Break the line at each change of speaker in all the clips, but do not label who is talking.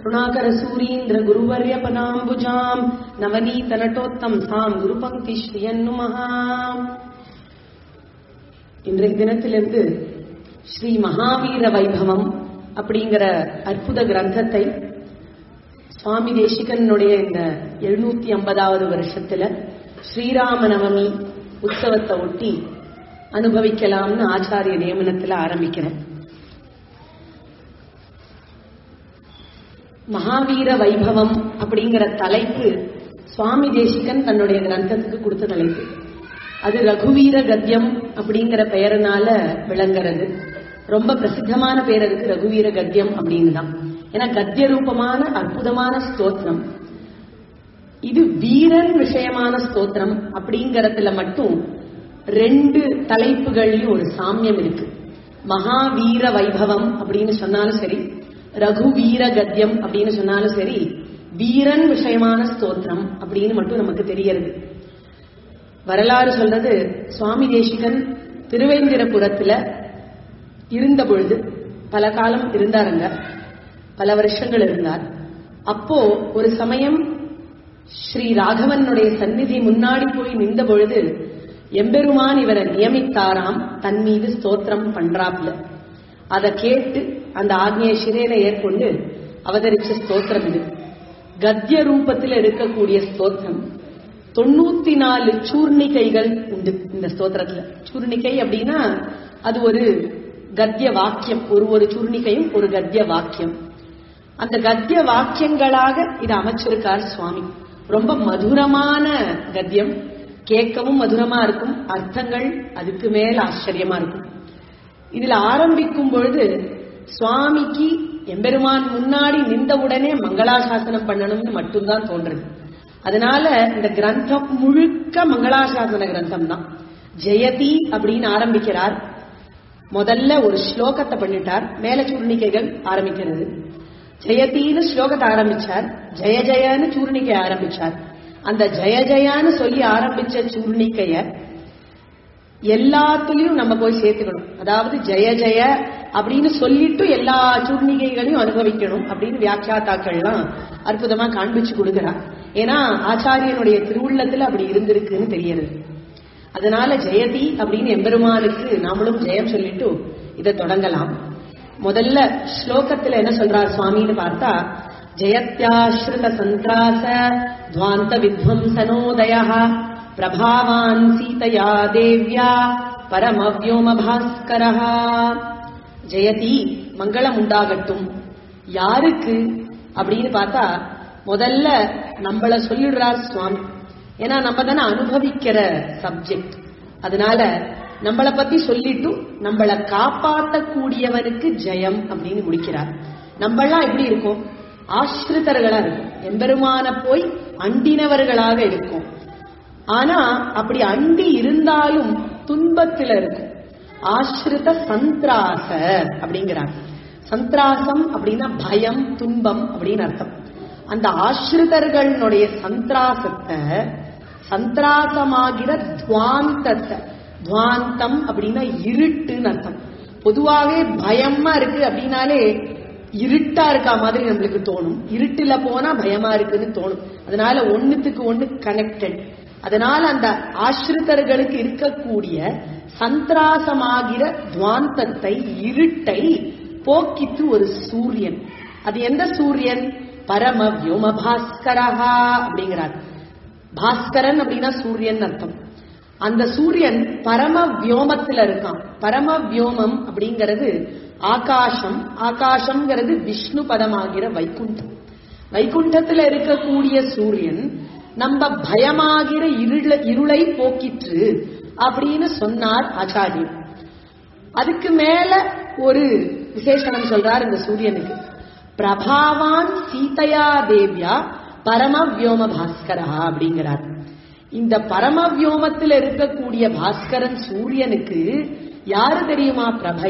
கருணாகர சூரீந்திர குருவர்ய பதாம்புஜாம் நவநீத நட்டோத்தம் சாம் குரு பங்கி ஸ்ரீயன்னுமஹா இன்றைய தினத்திலிருந்து ஸ்ரீ மகாவீர வைபவம் அப்படிங்கிற அற்புத கிரந்தத்தை சுவாமி தேசிகனுடைய இந்த எழுநூத்தி ஐம்பதாவது வருஷத்துல ஸ்ரீராம நவமி உற்சவத்தை ஒட்டி அனுபவிக்கலாம்னு ஆச்சாரிய நியமனத்துல ஆரம்பிக்கிறேன் மகாவீர வைபவம் அப்படிங்கிற தலைப்பு சுவாமி தேசிகன் தன்னுடைய கிரந்தத்துக்கு கொடுத்த தலைப்பு அது ரகுவீர கத்தியம் அப்படிங்கிற பெயரினால விளங்குறது ரொம்ப பிரசித்தமான பேர் அதுக்கு ரகுவீர கத்தியம் அப்படின்னு தான் ஏன்னா கத்திய ரூபமான அற்புதமான ஸ்தோத்திரம் இது வீரன் விஷயமான ஸ்தோத்திரம் அப்படிங்கறதுல மட்டும் ரெண்டு தலைப்புகள்லயும் ஒரு சாமியம் இருக்கு மகாவீர வைபவம் அப்படின்னு சொன்னாலும் சரி ரகுவீர கத்தியம் அப்படின்னு சொன்னாலும் சரி வீரன் விஷயமான ஸ்தோத்திரம் அப்படின்னு மட்டும் நமக்கு தெரியறது வரலாறு சொல்றது சுவாமி தேசிகன் திருவேந்திரபுரத்துல இருந்த பொழுது பல காலம் இருந்தாருங்க பல வருஷங்கள் இருந்தார் அப்போ ஒரு சமயம் ஸ்ரீ ராகவனுடைய சந்நிதி முன்னாடி போய் நின்ற பொழுது எம்பெருமான் இவரை நியமித்தாராம் தன் மீது ஸ்தோத்திரம் பண்றாப்ல அதை கேட்டு அந்த ஆக்ஞைய சிறையில ஏற்கொண்டு அவதரிச்ச ஸ்தோத்திரம் இது கத்திய ரூபத்தில் இருக்கக்கூடிய ஸ்தோத்திரம் தொண்ணூத்தி நாலு சூர்ணிகைகள் உண்டு இந்த ஸ்தோத்திரத்துல சூர்ணிகை அப்படின்னா அது ஒரு கத்திய வாக்கியம் ஒரு ஒரு சூர்ணிகையும் ஒரு கத்திய வாக்கியம் அந்த கத்திய வாக்கியங்களாக இதை அமைச்சிருக்கார் சுவாமி ரொம்ப மதுரமான கத்தியம் கேட்கவும் மதுரமா இருக்கும் அர்த்தங்கள் அதுக்கு மேல ஆச்சரியமா இருக்கும் இதுல ஆரம்பிக்கும் பொழுது சுவாமிக்கு எம்பெருமான் முன்னாடி நின்ற உடனே மங்களாசாசனம் பண்ணணும்னு மட்டும்தான் தோன்றுது அதனால இந்த கிரந்தம் முழுக்க மங்களாசாசன கிரந்தம் தான் ஜெயதி அப்படின்னு ஆரம்பிக்கிறார் முதல்ல ஒரு ஸ்லோகத்தை பண்ணிட்டார் மேல சூர்ணிக்கைகள் ஆரம்பிக்கிறது ஜெயத்தின்னு ஸ்லோகத்தை ஆரம்பிச்சார் ஜெய ஜெயன்னு சூர்ணிக்கை ஆரம்பிச்சார் அந்த ஜெய ஜெயான்னு சொல்லி ஆரம்பிச்ச சூர்ணிக்கைய எல்லாத்துலயும் நம்ம போய் சேர்த்துக்கணும் அதாவது ஜெய ஜெய அப்படின்னு சொல்லிட்டு எல்லா சூர்ணிகைகளையும் அனுபவிக்கணும் அப்படின்னு வியாக்கியாத்தாக்கள்லாம் அற்புதமா காண்பிச்சு கொடுக்கிறார் ஏன்னா ஆச்சாரியனுடைய திருவுள்ளத்துல அப்படி இருந்திருக்குன்னு தெரியறது அதனால ஜெயதி அப்படின்னு எம்பெருமானுக்கு நாமளும் ஜெயம் சொல்லிட்டு இதை தொடங்கலாம் முதல்ல ஸ்லோகத்துல என்ன சொல்றார் சுவாமின்னு பார்த்தா ஜெயத்யாஸ்ருத சந்திராச துவாந்த வித்வம்சனோதய பிரபாவான் சீதையா தேவ்யா பரமவ்யோம பாஸ்கரஹா ஜெயதி மங்களம் உண்டாகட்டும் யாருக்கு அப்படின்னு பார்த்தா முதல்ல நம்மள சொல்லிடுறார் சுவாமி ஏன்னா நம்ம தானே அனுபவிக்கிற சப்ஜெக்ட் அதனால நம்மளை பத்தி சொல்லிட்டு நம்மளை காப்பாற்றக்கூடியவனுக்கு ஜெயம் அப்படின்னு முடிக்கிறார் நம்மளாம் எப்படி இருக்கும் ஆசிரிதர்களா இருக்கும் எம்பெருமான போய் அண்டினவர்களாக இருக்கும் ஆனா அப்படி அண்டி இருந்தாலும் துன்பத்துல இருக்கும் ஆசிரித சந்திராச அப்படிங்கிறார் சந்திராசம் அப்படின்னா பயம் துன்பம் அப்படின்னு அர்த்தம் அந்த ஆசிரிதர்களுடைய சந்திராசத்தை சந்திராசமாகிற துவாந்தத்தை துவாந்தம் அப்படின்னா இருட்டுன்னு அர்த்தம் பொதுவாகவே பயமா இருக்கு அப்படின்னாலே இருட்டா இருக்கா மாதிரி நம்மளுக்கு தோணும் இருட்டுல போனா பயமா இருக்குன்னு தோணும் அதனால ஒண்ணுத்துக்கு ஒண்ணு கனெக்டட் அதனால அந்த ஆசிரிதர்களுக்கு இருக்கக்கூடிய சந்திராசமாகிற துவாந்தத்தை இருட்டை போக்கித்து ஒரு சூரியன் அது எந்த சூரியன் பரம வியோம பாஸ்கரஹா அப்படிங்கிறார் பாஸ்கரன் அப்படின்னா சூரியன் அர்த்தம் அந்த சூரியன் பரம வியோமத்துல இருக்கான் பரம வியோமம் அப்படிங்கிறது ஆகாசம் ஆகாசம்ங்கிறது விஷ்ணு பதமாகிற வைகுண்டம் வைகுண்டத்துல இருக்கக்கூடிய சூரியன் நம்ம பயமாகிற இருள இருளை போக்கிற்று அப்படின்னு சொன்னார் ஆச்சாரியர் அதுக்கு மேல ஒரு விசேஷனம் சொல்றார் இந்த சூரியனுக்கு பிரபாவான் சீதையா தேவியா பரம வியோம பாஸ்கரா அப்படிங்கிறார் இந்த பரம வியோமத்தில் இருக்கக்கூடிய பாஸ்கரன் சூரியனுக்கு யாரு தெரியுமா பிரபை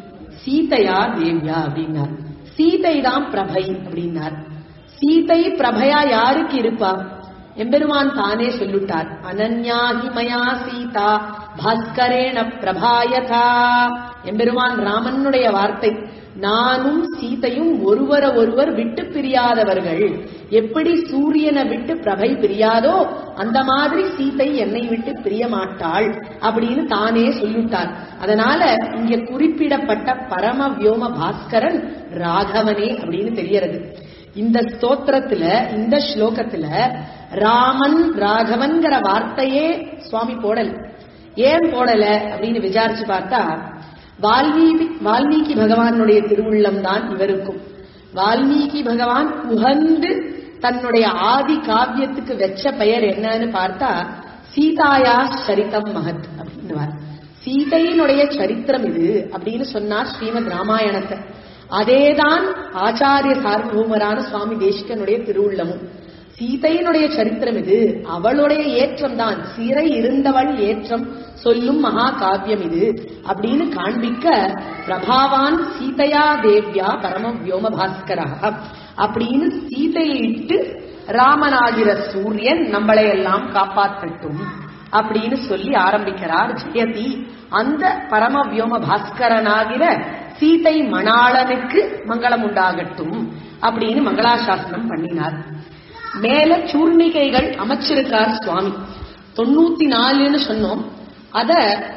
சீதையா தேவியா அப்படின்னார் சீதை தான் பிரபை அப்படின்னார் சீதை பிரபையா யாருக்கு இருப்பா எம்பெருமான் தானே சொல்லிட்டார் அனன்யாஹி மயா சீதா பாஸ்கரேண பிரபாயதா எம்பெருமான் ராமனுடைய வார்த்தை நானும் சீதையும் ஒருவர ஒருவர் விட்டு பிரியாதவர்கள் எப்படி சூரியனை விட்டு பிரபை பிரியாதோ அந்த மாதிரி சீதை என்னை விட்டு பிரிய மாட்டாள் அப்படின்னு தானே சொல்லிட்டார் அதனால இங்க குறிப்பிடப்பட்ட பரம வியோம பாஸ்கரன் ராகவனே அப்படின்னு தெரியறது இந்த ஸ்தோத்திரத்துல இந்த ஸ்லோகத்துல ராமன் ராகவன்கிற வார்த்தையே சுவாமி போடல ஏன் போடல அப்படின்னு விசாரிச்சு பார்த்தா வால்மீகி வால்மீகி பகவானுடைய திருவுள்ளம் தான் இவருக்கும் வால்மீகி பகவான் உகந்து தன்னுடைய ஆதி காவியத்துக்கு வெச்ச பெயர் என்னன்னு பார்த்தா சீதாயா சரிதம் மகத் அப்படின்னுவார் சீதையினுடைய சரித்திரம் இது அப்படின்னு சொன்னார் ஸ்ரீமத் ராமாயணத்தை அதேதான் ஆச்சாரிய சார்வபௌமரான சுவாமி தேசிகனுடைய திருவுள்ளமும் சீதையினுடைய சரித்திரம் இது அவளுடைய ஏற்றம் தான் சிறை இருந்தவள் ஏற்றம் சொல்லும் மகா காவியம் இது அப்படின்னு காண்பிக்க பிரபாவான் சீதையா தேவ்யா பரம வியோம பாஸ்கரா அப்படின்னு சீதையை இட்டு ராமனாகிற சூரியன் நம்மளை எல்லாம் காப்பாற்றட்டும் அப்படின்னு சொல்லி ஆரம்பிக்கிறார் ஜெயதி அந்த பரம வியோம பாஸ்கரனாகிற சீதை மணாளனுக்கு மங்களம் உண்டாகட்டும் அப்படின்னு மங்களாசாசனம் பண்ணினார் மேல சூர்ணிகைகள் அமைச்சிருக்கார் சுவாமி தொண்ணூத்தி நாலுன்னு சொன்னோம் அத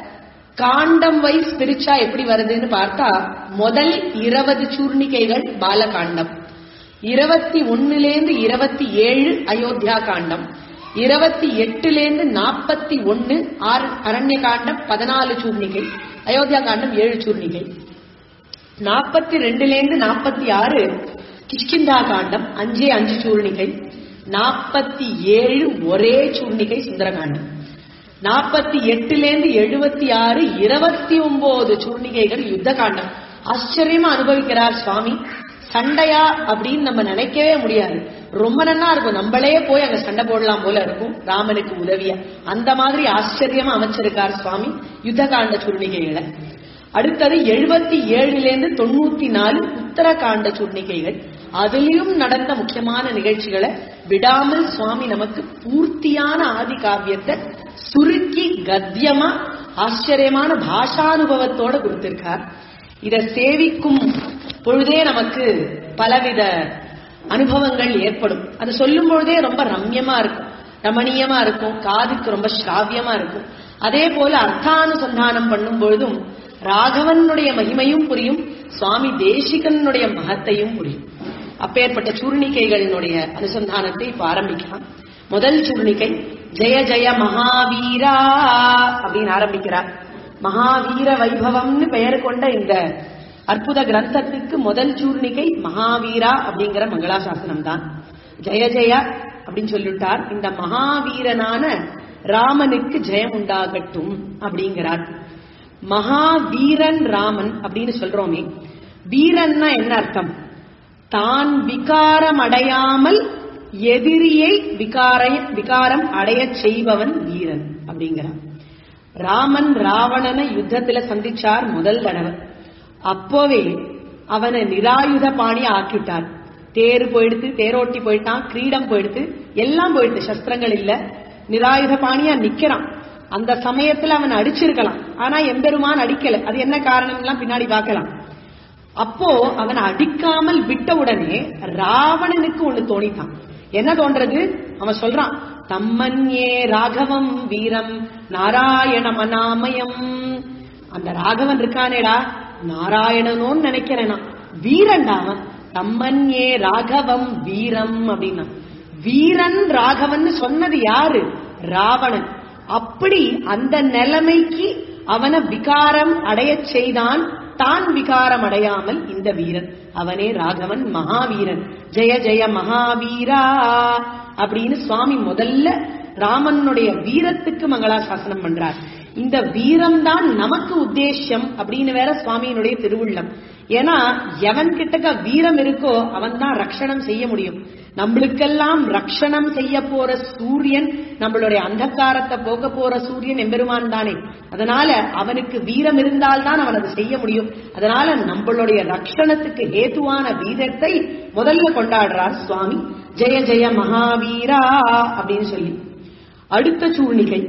காண்டம் வைஸ் பிரிச்சா எப்படி வருதுன்னு பார்த்தா முதல் இருபது சூர்ணிகைகள் பாலகாண்டம் இருபத்தி ஒண்ணுலேருந்து இருபத்தி ஏழு அயோத்தியா காண்டம் இருபத்தி எட்டுலேருந்து நாற்பத்தி ஒன்னு அரண்ய காண்டம் பதினாலு சூர்ணிகை அயோத்தியா காண்டம் ஏழு சூர்ணிகை நாற்பத்தி ரெண்டுலேருந்து நாற்பத்தி ஆறு கிஷ்கிந்தா காண்டம் அஞ்சே அஞ்சு சூர்ணிகை நாற்பத்தி ஏழு ஒரே சூர்ணிகை சுந்தரகாண்டம் நாற்பத்தி எட்டுலேருந்து எழுபத்தி ஆறு இருபத்தி ஒன்பது சூர்ணிகைகள் யுத்த காண்டம் ஆச்சரியமா அனுபவிக்கிறார் சுவாமி சண்டையா அப்படின்னு நம்ம நினைக்கவே முடியாது ரொம்ப நன்னா இருக்கும் நம்மளே போய் அங்க சண்டை போடலாம் போல இருக்கும் ராமனுக்கு உதவியா அந்த மாதிரி ஆச்சரியமா அமைச்சிருக்கார் சுவாமி யுத்த காண்ட சூர்ணிகைகளை அடுத்தது எழுபத்தி ஏழுலேருந்து தொண்ணூத்தி நாலு உத்தரகாண்ட சூர்ணிகைகள் அதுலயும் நடந்த முக்கியமான நிகழ்ச்சிகளை விடாமல் சுவாமி நமக்கு பூர்த்தியான ஆதி காவியத்தை சுருக்கி கத்தியமா ஆச்சரியமான பாஷானுபவத்தோட கொடுத்திருக்கார் இத சேவிக்கும் பொழுதே நமக்கு பலவித அனுபவங்கள் ஏற்படும் அது சொல்லும் பொழுதே ரொம்ப ரம்யமா இருக்கும் ரமணீயமா இருக்கும் காதுக்கு ரொம்ப ஸ்ராவியமா இருக்கும் அதே போல அர்த்தானுசந்தானம் பண்ணும் பொழுதும் ராகவனுடைய மகிமையும் புரியும் சுவாமி தேசிகனுடைய மகத்தையும் புரியும் அப்பேற்பட்ட சூர்ணிகைகளினுடைய அனுசந்தானத்தை இப்ப ஆரம்பிக்கலாம் முதல் சூர்ணிகை ஜெய ஜெய மகாவீரா அப்படின்னு ஆரம்பிக்கிறார் மகாவீர வைபவம்னு பெயர் கொண்ட இந்த அற்புத கிரந்தத்துக்கு முதல் சூர்ணிகை மகாவீரா அப்படிங்கிற மங்களாசாசனம் தான் ஜெய ஜெய அப்படின்னு சொல்லிட்டார் இந்த மகாவீரனான ராமனுக்கு ஜெயம் உண்டாகட்டும் அப்படிங்கிறார் மகாவீரன் ராமன் அப்படின்னு சொல்றோமே வீரன்னா என்ன அர்த்தம் தான் விகாரம் அடையாமல் எதிரியை விகார விகாரம் அடைய செய்பவன் வீரன் அப்படிங்கிறான் ராமன் ராவணனை யுத்தத்துல சந்திச்சார் முதல் தடவை அப்போவே அவனை நிராயுத பாணி ஆக்கிட்டார் தேர் போயிடுத்து தேரோட்டி போயிட்டான் கிரீடம் போயிடுத்து எல்லாம் போயிடுத்து சஸ்திரங்கள் இல்ல நிராயுத பாணியா நிக்கிறான் அந்த சமயத்துல அவன் அடிச்சிருக்கலாம் ஆனா எம்பெருமான் அடிக்கல அது என்ன காரணம் எல்லாம் பின்னாடி பார்க்கலாம் அப்போ அவனை அடிக்காமல் விட்ட உடனே ராவணனுக்கு ஒண்ணு தோணித்தான் என்ன தோன்றது அவன் சொல்றான் தம்மன்யே ராகவம் வீரம் நாராயண மனாமயம் அந்த ராகவன் இருக்கானேடா நாராயணனோன்னு நினைக்கிறேனா வீரன்டா அவன் தம்மன்யே ராகவம் வீரம் அப்படின்னா வீரன் ராகவன் சொன்னது யாரு ராவணன் அப்படி அந்த நிலைமைக்கு அவனை விகாரம் அடைய செய்தான் தான் விகாரம் அடையாமல் இந்த வீரன் அவனே ராகவன் மகாவீரன் ஜெய ஜெய மகாவீரா அப்படின்னு சுவாமி முதல்ல ராமனுடைய வீரத்துக்கு மங்களாசாசனம் பண்றார் இந்த வீரம் தான் நமக்கு உத்தேசம் அப்படின்னு வேற சுவாமியினுடைய திருவுள்ளம் ஏன்னா எவன் கிட்டக்க வீரம் இருக்கோ அவன் தான் ரக்ஷணம் செய்ய முடியும் நம்மளுக்கெல்லாம் ரக்ஷணம் செய்ய போற சூரியன் நம்மளுடைய அந்தக்காரத்தை போக போற சூரியன் எம்பெருமான் தானே அதனால அவனுக்கு வீரம் இருந்தால்தான் அவன் அதை செய்ய முடியும் அதனால நம்மளுடைய ரக்ஷணத்துக்கு ஏதுவான வீரத்தை முதல்ல கொண்டாடுறார் சுவாமி ஜெய ஜெய மகாவீரா அப்படின்னு சொல்லி அடுத்த சூழ்நிகை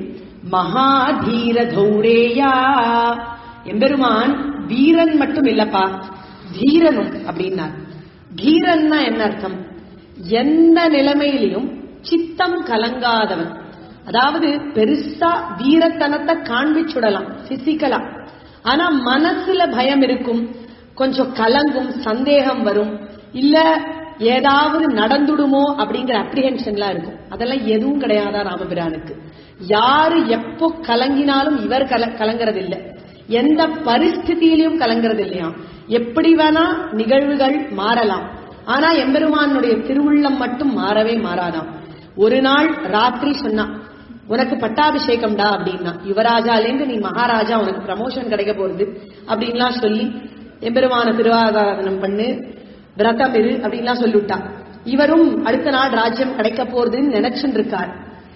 மகாதீர தௌரேயா எம்பெருமான் வீரன் மட்டும் இல்லப்பா தீரனும் அப்படின்னார் தீரன்னா என்ன அர்த்தம் எந்த நிலைமையிலையும் சித்தம் கலங்காதவன் அதாவது பெருசா வீரத்தனத்தை காண்பிச்சுடலாம் பிசிக்கலா ஆனா மனசுல பயம் இருக்கும் கொஞ்சம் கலங்கும் சந்தேகம் வரும் இல்ல ஏதாவது நடந்துடுமோ அப்படிங்கிற அப்ரிஹென்ஷன்லாம் இருக்கும் அதெல்லாம் எதுவும் கிடையாதா ராமபிரானுக்கு யாரு எப்போ கலங்கினாலும் இவர் கல கலங்கிறது இல்ல எந்த பரிஸ்திதியிலையும் கலங்கிறது இல்லையா எப்படி வேணா நிகழ்வுகள் மாறலாம் ஆனா எம்பெருமானுடைய திருவுள்ளம் மட்டும் மாறவே மாறாதாம் ஒரு நாள் ராத்திரி சொன்னா உனக்கு பட்டாபிஷேகம்டா அப்படின்னா யுவராஜாலேருந்து நீ மகாராஜா உனக்கு ப்ரமோஷன் கிடைக்க போறது அப்படின்லாம் சொல்லி எம்பெருமான திருவாதாரணம் பண்ணு விரதம் இரு அப்படின்லாம் சொல்லிவிட்டா இவரும் அடுத்த நாள் ராஜ்யம் கிடைக்க போறதுன்னு நினைச்சுட்டு இருக்கார்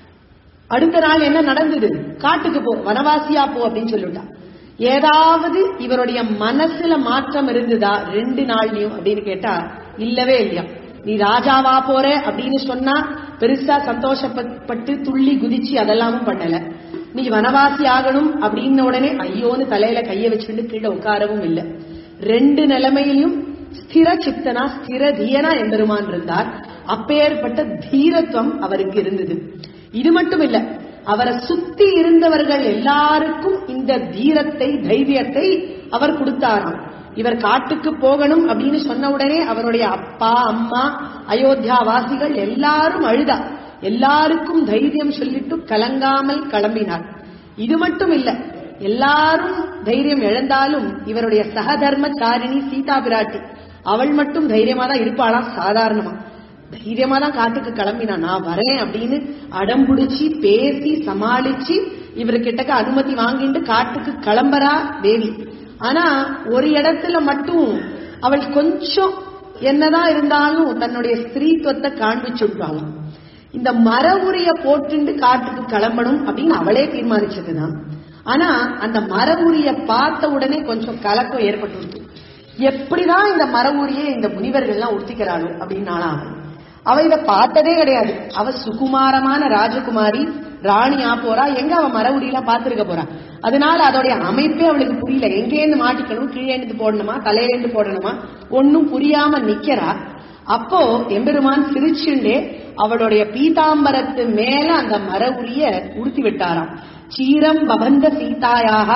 அடுத்த நாள் என்ன நடந்தது காட்டுக்கு போ வனவாசியா போ அப்படின்னு சொல்லிவிட்டா ஏதாவது இவருடைய மனசுல மாற்றம் இருந்ததா ரெண்டு நாள்லயும் அப்படின்னு கேட்டா இல்லவே இல்லையா நீ ராஜாவா போற அப்படின்னு சொன்னா பெருசா சந்தோஷப்பட்டு துள்ளி குதிச்சு அதெல்லாமும் பண்ணல நீ வனவாசி ஆகணும் அப்படின்ன உடனே ஐயோன்னு தலையில கைய வச்சுட்டு கீழே உட்காரவும் இல்லை ரெண்டு நிலைமையிலும் ஸ்திர சித்தனா ஸ்திர தீயனா எம்பெருமான் இருந்தார் அப்பேற்பட்ட தீரத்துவம் அவருக்கு இருந்தது இது மட்டும் இல்ல அவரை சுத்தி இருந்தவர்கள் எல்லாருக்கும் இந்த தீரத்தை தைரியத்தை அவர் கொடுத்தாராம் இவர் காட்டுக்கு போகணும் அப்படின்னு சொன்ன உடனே அவருடைய அப்பா அம்மா அயோத்தியா வாசிகள் எல்லாரும் அழுதா எல்லாருக்கும் தைரியம் சொல்லிட்டு கலங்காமல் கிளம்பினார் இது மட்டும் இல்ல எல்லாரும் தைரியம் இழந்தாலும் இவருடைய சகதர்மச்சாரிணி சீதா பிராட்டி அவள் மட்டும் தைரியமா தான் இருப்பாளாம் சாதாரணமா தைரியமா தான் காட்டுக்கு கிளம்பினா நான் வரேன் அப்படின்னு அடம்புடிச்சு பேசி சமாளிச்சு இவர்கிட்டக்க அனுமதி வாங்கிட்டு காட்டுக்கு கிளம்புறா தேவி ஆனா ஒரு இடத்துல மட்டும் அவள் கொஞ்சம் என்னதான் இருந்தாலும் தன்னுடைய ஸ்திரீத்துவத்தை காண்பிச்சுட்டாளாம் இந்த மர உரிய போட்டுண்டு காட்டுக்கு கிளம்பணும் அப்படின்னு அவளே தீர்மானிச்சதுதான் ஆனா அந்த மர உரிய பார்த்த உடனே கொஞ்சம் கலக்கம் ஏற்பட்டு எப்படிதான் இந்த மர உரிய இந்த முனிவர்கள்லாம் உடுத்திக்கிறாளோ அப்படின்னாலாம் அவள் அவ இத பார்த்ததே கிடையாது அவ சுகுமாரமான ராஜகுமாரி ராணியா போறா எங்க அவ மர உரியெல்லாம் பார்த்திருக்க போறா அதனால அதோடைய அமைப்பே அவளுக்கு புரியல எங்கேருந்து மாட்டிக்கணும் கீழே இருந்து போடணுமா தலையிலேருந்து போடணுமா ஒன்னும் புரியாம நிக்கிறா அப்போ எம்பெருமான் சிரிச்சுண்டே அவளுடைய பீதாம்பரத்து மேல அந்த மர உரிய உடுத்தி விட்டாராம் சீரம் பபந்த சீதாயாக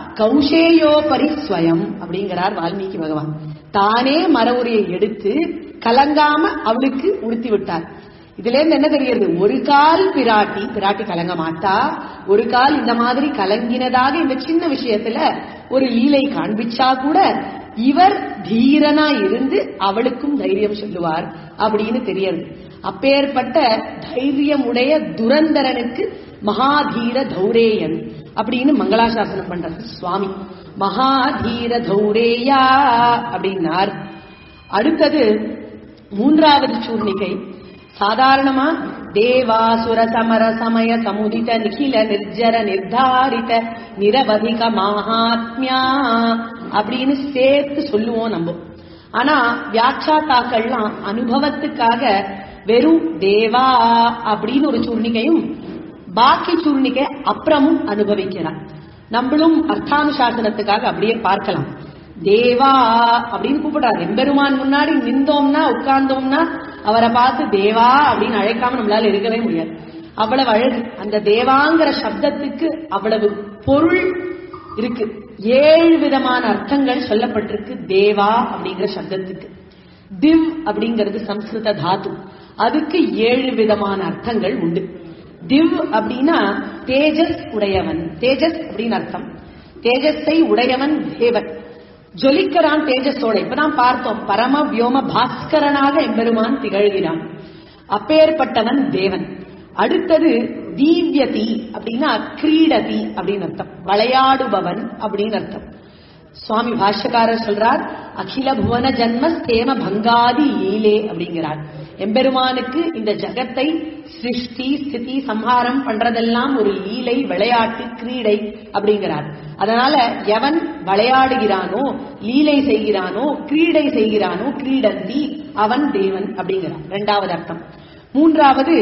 கௌஷேயோ பரிஸ்வயம் அப்படிங்கிறார் வால்மீகி பகவான் தானே மர உரியை எடுத்து கலங்காம அவளுக்கு உடுத்தி விட்டார் இதுல இருந்து என்ன தெரிகிறது ஒரு கால் பிராட்டி பிராட்டி கலங்க மாட்டா ஒரு கால் இந்த மாதிரி கலங்கினதாக இந்த சின்ன விஷயத்துல ஒரு லீலை காண்பிச்சா கூட இவர் தீரனா இருந்து அவளுக்கும் தைரியம் சொல்லுவார் அப்படின்னு தெரியாது அப்பேற்பட்ட தைரியமுடைய துரந்தரனுக்கு மகாதீர தௌரேயன் அப்படின்னு மங்களாசாசனம் பண்றார் சுவாமி மகாதீர தௌரேயா அப்படின்னார் அடுத்தது மூன்றாவது சூர்ணிகை சாதாரணமா தேவாசுர சமர சமய சமுதித நிகில நிர்ஜர நிர்தாரித நிரவதிக மகாத்மியா அப்படின்னு சேர்த்து சொல்லுவோம் நம்ம ஆனா வியாட்சாத்தாக்கள்லாம் அனுபவத்துக்காக வெறும் தேவா அப்படின்னு ஒரு சூர்ணிகையும் பாக்கி சூர்ணிகை அப்புறமும் அனுபவிக்கிறார் நம்மளும் அர்த்தானுசாசனத்துக்காக அப்படியே பார்க்கலாம் தேவா அப்படின்னு கூப்பிடுறாரு எம்பெருமான் முன்னாடி நின்றோம்னா உட்கார்ந்தோம்னா அவரை பார்த்து தேவா அப்படின்னு அழைக்காம நம்மளால இருக்கவே முடியாது அவ்வளவு அழகு அந்த தேவாங்கிற சப்தத்துக்கு அவ்வளவு பொருள் இருக்கு ஏழு விதமான அர்த்தங்கள் சொல்லப்பட்டிருக்கு தேவா அப்படிங்கிற சப்தத்துக்கு திவ் அப்படிங்கிறது சம்ஸ்கிருத தாத்து அதுக்கு ஏழு விதமான அர்த்தங்கள் உண்டு திவ் அப்படின்னா தேஜஸ் உடையவன் தேஜஸ் அப்படின்னு அர்த்தம் தேஜஸை உடையவன் தேவன் ஜொலிக்கிறான் தேஜஸோட இப்பதான் பார்த்தோம் பரம வியோம பாஸ்கரனாக எம்பெருமான் திகழ்கிறான் அப்பேற்பட்டவன் தேவன் அடுத்தது தீவ்யதி அப்படின்னா கிரீடதி அப்படின்னு அர்த்தம் விளையாடுபவன் அப்படின்னு அர்த்தம் சுவாமி பாஷ்யக்காரர் சொல்றார் அகில புவன ஜன்ம ஸ்தேம பங்காதி ஈலே அப்படிங்கிறார் எம்பெருமானுக்கு இந்த ஜகத்தை சிருஷ்டி ஸ்திதி சம்ஹாரம் பண்றதெல்லாம் ஒரு லீலை விளையாட்டு கிரீடை அப்படிங்கிறார் அதனால எவன் விளையாடுகிறானோ லீலை செய்கிறானோ கிரீடை செய்கிறானோ கிரீடந்தி அவன் தேவன் அப்படிங்கிறான் இரண்டாவது அர்த்தம் மூன்றாவது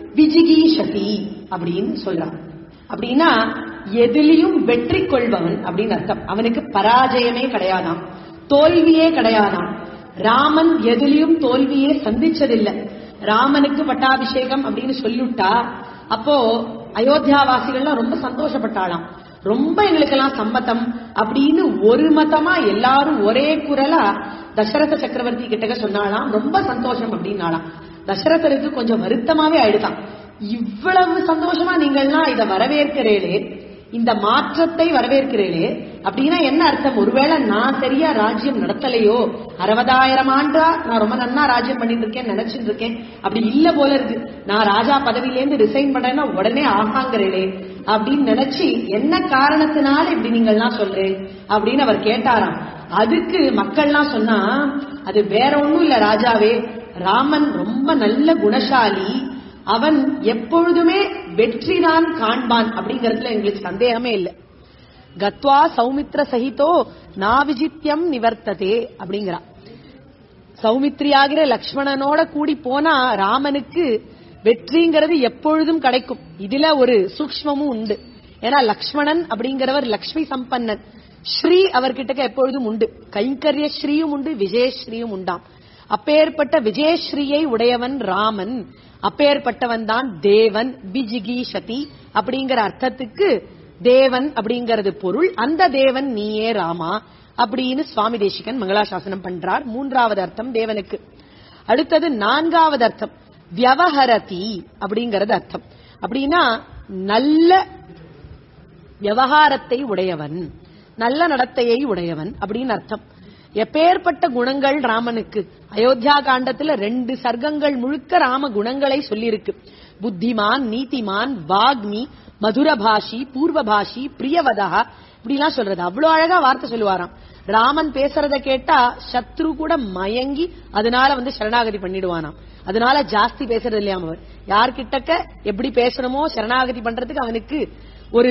விஜிகீஷதி அப்படின்னு சொல்றான் அப்படின்னா எதிலையும் வெற்றி கொள்பவன் அப்படின்னு அர்த்தம் அவனுக்கு பராஜயமே கிடையாதாம் தோல்வியே கிடையாதாம் ராமன் எதிலையும் தோல்வியே சந்திச்சதில்லை ராமனுக்கு பட்டாபிஷேகம் அப்படின்னு சொல்லிவிட்டா அப்போ அயோத்தியாவாசிகள்லாம் ரொம்ப சந்தோஷப்பட்டாளாம் ரொம்ப எங்களுக்கெல்லாம் சம்மதம் அப்படின்னு ஒரு மதமா எல்லாரும் ஒரே குரலா தசரத சக்கரவர்த்தி கிட்டக்க சொன்னாலாம் ரொம்ப சந்தோஷம் அப்படின்னாலாம் தசரதருக்கு கொஞ்சம் வருத்தமாவே ஆயிடுதான் இவ்வளவு சந்தோஷமா நீங்கள்லாம் இத வரவேற்கிறீர்களே இந்த மாற்றத்தை வரவேற்கிறீர்களே அப்படின்னா என்ன அர்த்தம் ஒருவேளை நான் சரியா ராஜ்யம் நடத்தலையோ அறுபதாயிரம் ஆண்டா நான் ரொம்ப நன்னா ராஜ்யம் பண்ணிட்டு இருக்கேன் நினைச்சிட்டு இருக்கேன் அப்படி இல்ல போல இருக்கு நான் ராஜா பதவியிலேருந்து ரிசைன் பண்ணேன்னா உடனே ஆகாங்கிறேனே அப்படின்னு நினைச்சு என்ன காரணத்தினால இப்படி நீங்கள்லாம் சொல்றேன் அப்படின்னு அவர் கேட்டாராம் அதுக்கு மக்கள்லாம் சொன்னா அது வேற ஒண்ணும் இல்ல ராஜாவே ராமன் ரொம்ப நல்ல குணசாலி அவன் எப்பொழுதுமே வெற்றிதான் காண்பான் அப்படிங்கறதுல எங்களுக்கு சந்தேகமே இல்லை கத்வா சௌமித்ர சகிதோ நாவிஜித்யம் நிவர்த்ததே அப்படிங்கிறா சௌமித்ரியாகிற லக்ஷ்மணனோட கூடி போனா ராமனுக்கு வெற்றிங்கிறது எப்பொழுதும் கிடைக்கும் இதுல ஒரு சூக்ஷ்மமும் உண்டு ஏன்னா லக்ஷ்மணன் அப்படிங்கிறவர் லக்ஷ்மி சம்பன்னன் ஸ்ரீ அவர்கிட்ட எப்பொழுதும் உண்டு கைங்கரிய ஸ்ரீயும் உண்டு விஜயஸ்ரீயும் உண்டாம் அப்பேற்பட்ட விஜயஸ்ரீயை உடையவன் ராமன் அப்பேற்பட்டவன் தான் தேவன் விஜிகீஷதி அப்படிங்கிற அர்த்தத்துக்கு தேவன் அப்படிங்கிறது பொருள் அந்த தேவன் நீயே ராமா அப்படின்னு சுவாமி தேசிகன் மங்களாசாசனம் பண்றார் மூன்றாவது அர்த்தம் தேவனுக்கு அடுத்தது நான்காவது அர்த்தம் வியவஹரதி அப்படிங்கறது அர்த்தம் அப்படின்னா நல்ல விவகாரத்தை உடையவன் நல்ல நடத்தையை உடையவன் அப்படின்னு அர்த்தம் எப்பேற்பட்ட குணங்கள் ராமனுக்கு அயோத்தியா காண்டத்துல ரெண்டு சர்க்கங்கள் முழுக்க ராம குணங்களை சொல்லியிருக்கு புத்திமான் நீதிமான் வாக்மி மதுரபாஷி பூர்வபாஷி பிரியவதா இப்படிலாம் சொல்றது அவ்வளவு அழகா வார்த்தை சொல்லுவாராம் ராமன் பேசுறத கேட்டா சத்ரு கூட மயங்கி அதனால வந்து சரணாகதி பண்ணிடுவானாம் அதனால ஜாஸ்தி பேசுறது இல்லையாம் அவர் யார்கிட்டக்க எப்படி பேசணுமோ சரணாகதி பண்றதுக்கு அவனுக்கு ஒரு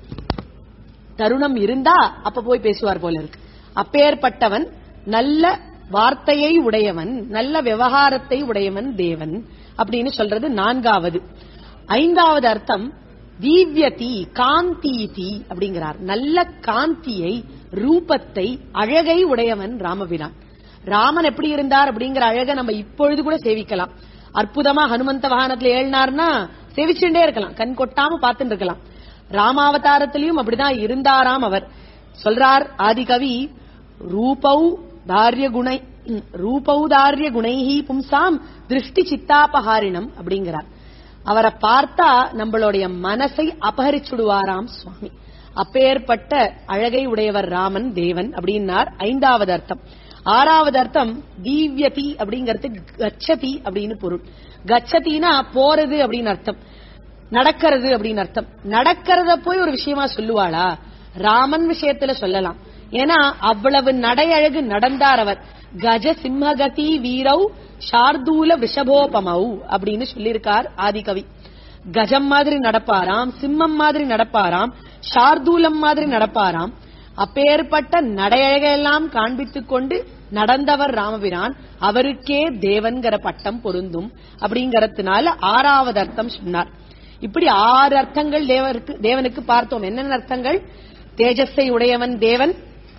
தருணம் இருந்தா அப்ப போய் பேசுவார் போல இருக்கு அப்பேற்பட்டவன் நல்ல வார்த்தையை உடையவன் நல்ல விவகாரத்தை உடையவன் தேவன் அப்படின்னு சொல்றது நான்காவது ஐந்தாவது அர்த்தம் தீவ்யதி காந்தீதி அப்படிங்கிறார் நல்ல காந்தியை ரூபத்தை அழகை உடையவன் ராமபிரான் ராமன் எப்படி இருந்தார் அப்படிங்கிற அழகை நம்ம இப்பொழுது கூட சேவிக்கலாம் அற்புதமா ஹனுமந்த வாகனத்துல ஏழினார்னா சேவிச்சுட்டே இருக்கலாம் கண் கொட்டாம பார்த்துட்டு இருக்கலாம் ராமாவதாரத்திலையும் அப்படிதான் இருந்தாராம் அவர் சொல்றார் ஆதிகவி ரூபௌ தாரிய குணை ரூபௌ தாரிய குணைஹி பும்சாம் திருஷ்டி சித்தாபஹாரிணம் அப்படிங்கிறார் அவரை பார்த்தா நம்மளுடைய மனசை அபகரிச்சுடுவாராம் சுவாமி அப்பேற்பட்ட அழகை உடையவர் ராமன் தேவன் அப்படின்னார் ஐந்தாவது அர்த்தம் ஆறாவது அர்த்தம் தீவ்யதி அப்படிங்கிறது கச்சதி அப்படின்னு பொருள் கச்சதினா போறது அப்படின்னு அர்த்தம் நடக்கிறது அப்படின்னு அர்த்தம் நடக்கிறத போய் ஒரு விஷயமா சொல்லுவாளா ராமன் விஷயத்துல சொல்லலாம் ஏன்னா அவ்வளவு நடையழகு நடந்தார் அவர் கஜ சிம்மகதி வீரவ் சார்தூல விஷபோபமௌ அப்படின்னு சொல்லியிருக்கார் ஆதிகவி கஜம் மாதிரி நடப்பாராம் சிம்மம் மாதிரி நடப்பாராம் சார்தூலம் மாதிரி நடப்பாராம் அப்பேற்பட்ட நடையழகையெல்லாம் காண்பித்துக் கொண்டு நடந்தவர் ராமபிரான் அவருக்கே தேவன்கிற பட்டம் பொருந்தும் அப்படிங்கறதுனால ஆறாவது அர்த்தம் சொன்னார் இப்படி ஆறு அர்த்தங்கள் தேவருக்கு தேவனுக்கு பார்த்தோம் என்னென்ன அர்த்தங்கள் தேஜஸை உடையவன் தேவன்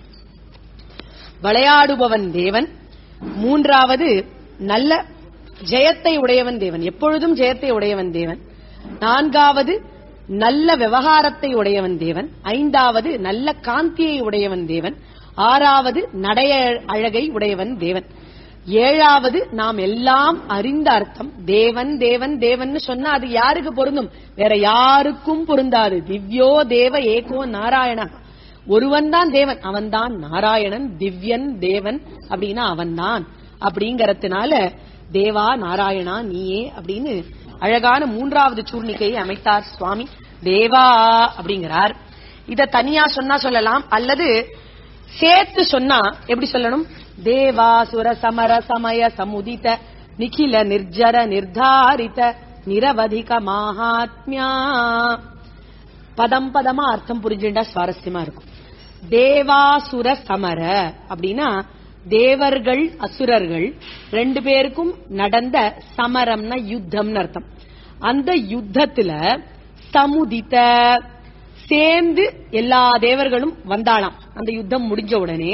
விளையாடுபவன் தேவன் மூன்றாவது நல்ல ஜெயத்தை உடையவன் தேவன் எப்பொழுதும் ஜெயத்தை உடையவன் தேவன் நான்காவது நல்ல விவகாரத்தை உடையவன் தேவன் ஐந்தாவது நல்ல காந்தியை உடையவன் தேவன் ஆறாவது நடைய அழகை உடையவன் தேவன் ஏழாவது நாம் எல்லாம் அறிந்த அர்த்தம் தேவன் தேவன் தேவன் சொன்னா அது யாருக்கு பொருந்தும் வேற யாருக்கும் பொருந்தாது திவ்யோ தேவ ஏகோ நாராயண ஒருவன் தான் தேவன் அவன் தான் நாராயணன் திவ்யன் தேவன் அப்படின்னா அவன் தான் அப்படிங்கறதுனால தேவா நாராயணா நீயே அப்படின்னு அழகான மூன்றாவது சூர்ணிக்கையை அமைத்தார் சுவாமி தேவா அப்படிங்கிறார் இத தனியா சொன்னா சொல்லலாம் அல்லது சேர்த்து சொன்னா எப்படி சொல்லணும் தேவாசுர சமர சமய சமுதித நிகில நிர்ஜர நிர்தாரித நிரவதிக மகாத்மியா பதம் பதமா அர்த்தம் புரிஞ்சுட்டா சுவாரஸ்யமா இருக்கும் தேவாசுர சமர அப்படின்னா தேவர்கள் அசுரர்கள் ரெண்டு பேருக்கும் நடந்த சமரம்னா யுத்தம்னு அர்த்தம் அந்த யுத்தத்துல சமுதித்த சேர்ந்து எல்லா தேவர்களும் வந்தாளாம் அந்த யுத்தம் முடிஞ்ச உடனே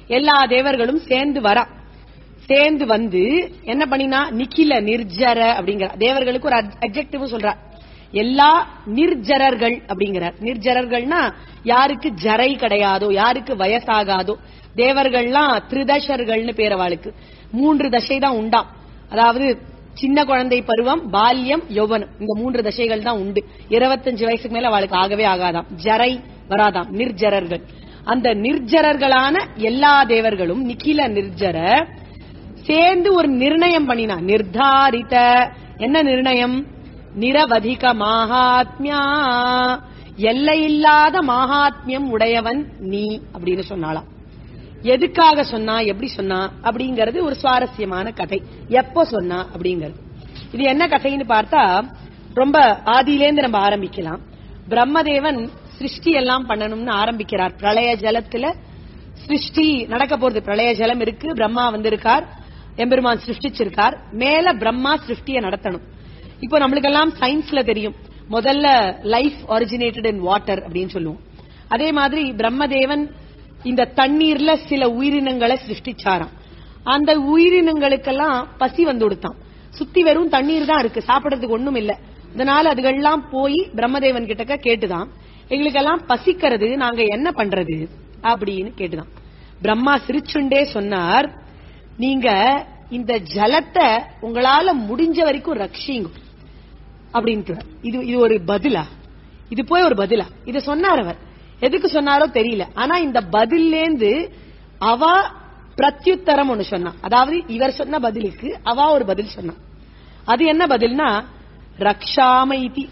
எல்லா தேவர்களும் சேர்ந்து வரா சேர்ந்து வந்து என்ன பண்ணினா நிக்கில நிர்ஜர அப்படிங்கிற தேவர்களுக்கு ஒரு அப்ஜெக்டிவ் சொல்றார் எல்லா நிர்ஜரர்கள் அப்படிங்கிறார் நிர்ஜரர்கள்னா யாருக்கு ஜரை கிடையாதோ யாருக்கு வயசாகாதோ தேவர்கள்லாம் திரிதசர்கள்னு பேர் அவளுக்கு மூன்று தசை தான் உண்டாம் அதாவது சின்ன குழந்தை பருவம் பால்யம் யௌவனம் இந்த மூன்று தசைகள் தான் உண்டு இருபத்தஞ்சு வயசுக்கு மேல அவளுக்கு ஆகவே ஆகாதாம் ஜரை வராதாம் நிர்ஜரர்கள் அந்த நிர்ஜரர்களான எல்லா தேவர்களும் நிக்கில நிர்ஜர சேர்ந்து ஒரு நிர்ணயம் பண்ணினா நிர்தாரித என்ன நிர்ணயம் நிரவதிக மகாத்மியா எல்லையில்லாத மகாத்மியம் உடையவன் நீ அப்படின்னு சொன்னாலாம் எதுக்காக சொன்னா எப்படி சொன்னா அப்படிங்கறது ஒரு சுவாரஸ்யமான கதை எப்போ சொன்னா அப்படிங்கிறது இது என்ன கதைன்னு பார்த்தா ரொம்ப ஆதியிலேந்து நம்ம ஆரம்பிக்கலாம் பிரம்மதேவன் சிருஷ்டி எல்லாம் பண்ணணும்னு ஆரம்பிக்கிறார் பிரளய ஜலத்துல சிருஷ்டி நடக்க போறது பிரளய ஜலம் இருக்கு பிரம்மா வந்திருக்கார் எம்பெருமான் சிருஷ்டிச்சிருக்கார் மேல பிரம்மா சிருஷ்டியை நடத்தணும் இப்போ நம்மளுக்கெல்லாம் சயின்ஸ்ல தெரியும் முதல்ல லைஃப் ஒரிஜினேட்டட் இன் வாட்டர் அப்படின்னு சொல்லுவோம் அதே மாதிரி பிரம்மதேவன் இந்த தண்ணீர்ல சில உயிரினங்களை சிருஷ்டிச்சாராம் அந்த உயிரினங்களுக்கெல்லாம் பசி வந்து கொடுத்தான் சுத்தி வெறும் தண்ணீர் தான் இருக்கு சாப்பிடறதுக்கு ஒண்ணும் இல்ல அதனால அதுகள்லாம் போய் பிரம்மதேவன் கிட்டக்க கேட்டுதான் எங்களுக்கெல்லாம் பசிக்கிறது நாங்க என்ன பண்றது அப்படின்னு கேட்டுதான் பிரம்மா சிரிச்சுண்டே சொன்னார் நீங்க இந்த ஜலத்தை உங்களால முடிஞ்ச வரைக்கும் ரட்சிங்க அப்படின்ட்டு இது இது ஒரு பதிலா இது போய் ஒரு பதிலா இத சொன்னார் அவர் எதுக்கு சொன்னாரோ தெரியல ஆனா இந்த பதில்லேந்து அவ பிரத்யுத்தரம் ஒண்ணு சொன்னா அதாவது இவர் சொன்ன பதிலுக்கு அவ ஒரு பதில் சொன்னா அது என்ன பதில்னா ரக்ஷாமைதி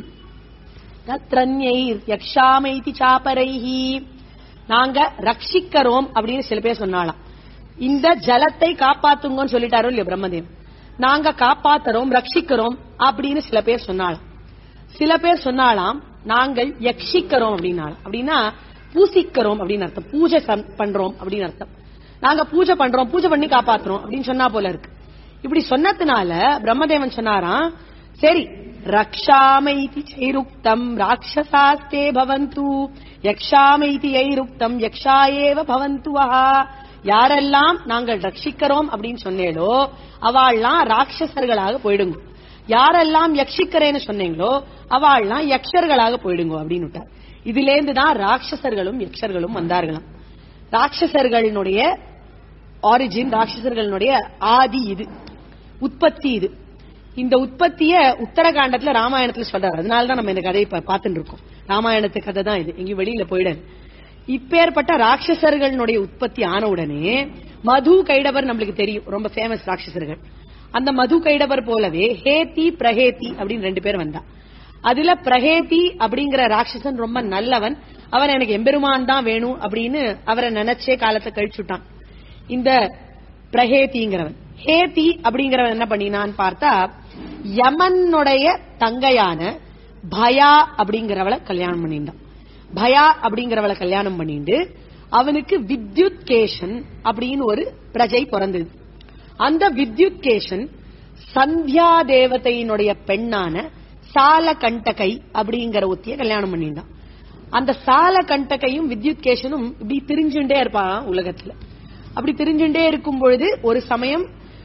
தத்ரன்யை யக்ஷாமைதி சாப்பரைஹி நாங்க ரட்சிக்கிறோம் அப்படின்னு சில பேர் சொன்னாலாம் இந்த ஜலத்தை காப்பாத்துங்கன்னு சொல்லிட்டாரோ இல்லையா பிரம்மதேவன் நாங்க காப்பாத்துறோம் ரட்சிக்கிறோம் அப்படின்னு சில பேர் சொன்னாலாம் சில பேர் சொன்னாலாம் நாங்கள் யக்ஷிக்கிறோம் அப்படின்னாலும் அப்படின்னா பூசிக்கிறோம் அப்படின்னு அர்த்தம் பூஜை சம்- பண்றோம் அப்படின்னு அர்த்தம் நாங்க பூஜை பண்றோம் பூஜை பண்ணி காப்பாத்துறோம் அப்படின்னு சொன்னா போல இருக்கு இப்படி சொன்னதுனால பிரம்மதேவன் சொன்னாராம் சரி ரக்ஷாமைதி சைருக்தம் ராட்சசாஸ்தே பவந்து யக்ஷாமைதி ஐருக்தம் யக்ஷாயேவ பவந்து வஹா யாரெல்லாம் நாங்கள் ரட்சிக்கிறோம் அப்படின்னு சொன்னேளோ அவாள்லாம் ராட்சசர்களாக போயிடுங்க யாரெல்லாம் யக்ஷிக்கிறேன்னு சொன்னீங்களோ அவாள்லாம் யக்ஷர்களாக போயிடுங்க அப்படின்னு விட்டார் இதுல இருந்து தான் ராட்சசர்களும் யக்ஷர்களும் வந்தார்களாம் ராட்சசர்களினுடைய ஆரிஜின் ராட்சசர்களுடைய ஆதி இது உற்பத்தி இது இந்த உற்பத்திய உத்தரகாண்டத்துல ராமாயணத்துல சொல்றாரு அதனாலதான் நம்ம இந்த கதையை இப்ப பார்த்துட்டு இருக்கோம் ராமாயணத்து கதை தான் இது எங்கேயும் வெளியில போயிடாது இப்பேற்பட்ட ராட்சசர்களுடைய உற்பத்தி ஆன உடனே மது கைடவர் நம்மளுக்கு தெரியும் ரொம்ப ஃபேமஸ் ராட்சசர்கள் அந்த மது கைடவர் போலவே ஹேதி பிரஹேதி அப்படின்னு ரெண்டு பேர் வந்தா அதுல பிரஹேதி அப்படிங்கிற ராட்சசன் ரொம்ப நல்லவன் அவன் எனக்கு எம்பெருமான் தான் வேணும் அப்படின்னு அவரை நினைச்சே காலத்தை கழிச்சுட்டான் இந்த பிரஹேதிங்கிறவன் ஹேதி அப்படிங்கிறவன் என்ன பண்ணினான்னு பார்த்தா யமனுடைய தங்கையான பயா அப்படிங்கிறவளை கல்யாணம் பண்ணிட்டான் பயா அப்படிங்கிறவளை கல்யாணம் பண்ணிட்டு அவனுக்கு வித்யுத் கேஷன் அப்படின்னு ஒரு பிரஜை பிறந்தது அந்த வித்யுத் கேஷன் சந்தியா தேவதையினுடைய பெண்ணான சால கண்டகை அப்படிங்கிற ஒத்திய கல்யாணம் பண்ணிட்டான் அந்த சால கண்டகையும் வித்யுத் கேஷனும் இப்படி திரிஞ்சுட்டே இருப்பான் உலகத்துல அப்படி திரிஞ்சுட்டே இருக்கும் பொழுது ஒரு சமயம்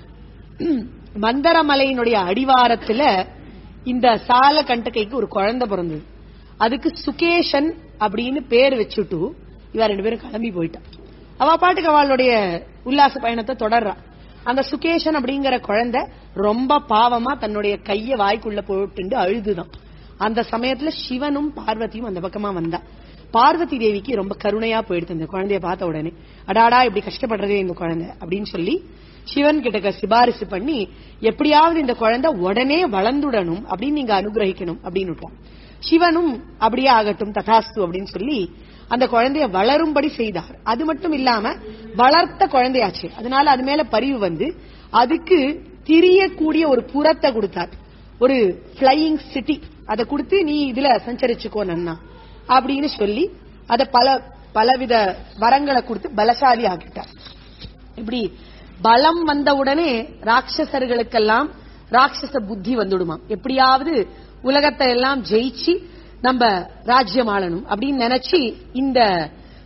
மந்தரமலையினுடைய அடிவாரத்துல இந்த சால கண்டகைக்கு ஒரு குழந்தை பிறந்தது அதுக்கு சுகேஷன் அப்படின்னு பேர் வச்சுட்டு இவ ரெண்டு பேரும் கிளம்பி போயிட்டான் அவ பாட்டுக்கு அவளுடைய உல்லாச பயணத்தை தொடர்றா அந்த சுகேஷன் அப்படிங்கிற குழந்தை ரொம்ப பாவமா தன்னுடைய கைய வாய்க்குள்ள போட்டுண்டு அழுதுதான் அந்த சமயத்துல சிவனும் பார்வதியும் அந்த பக்கமா வந்தா பார்வதி தேவிக்கு ரொம்ப கருணையா போயிடுது இந்த குழந்தைய பார்த்த உடனே அடாடா இப்படி கஷ்டப்படுறதே இந்த குழந்தை அப்படின்னு சொல்லி சிவன் கிட்ட சிபாரிசு பண்ணி எப்படியாவது இந்த குழந்தை உடனே வளர்ந்துடணும் அப்படின்னு நீங்க அனுகிரகிக்கணும் அப்படின்னு விட்டான் சிவனும் அப்படியே ஆகட்டும் ததாஸ்து அப்படின்னு சொல்லி அந்த குழந்தைய வளரும்படி செய்தார் அது மட்டும் இல்லாம வளர்த்த குழந்தையாச்சு அதனால அது மேல பரிவு வந்து அதுக்கு திரியக்கூடிய ஒரு புறத்தை கொடுத்தார் ஒரு பிளையிங் சிட்டி அதை கொடுத்து நீ இதுல சஞ்சரிச்சுக்கோ நன்னா அப்படின்னு சொல்லி அத பல பலவித வரங்களை கொடுத்து பலசாலி ஆக்கிட்டார் இப்படி பலம் வந்த உடனே ராட்சசர்களுக்கெல்லாம் ராட்சச புத்தி வந்துடுமா எப்படியாவது உலகத்தை எல்லாம் ஜெயிச்சு நம்ம ராஜ்யம் ஆளணும் அப்படின்னு நினைச்சு இந்த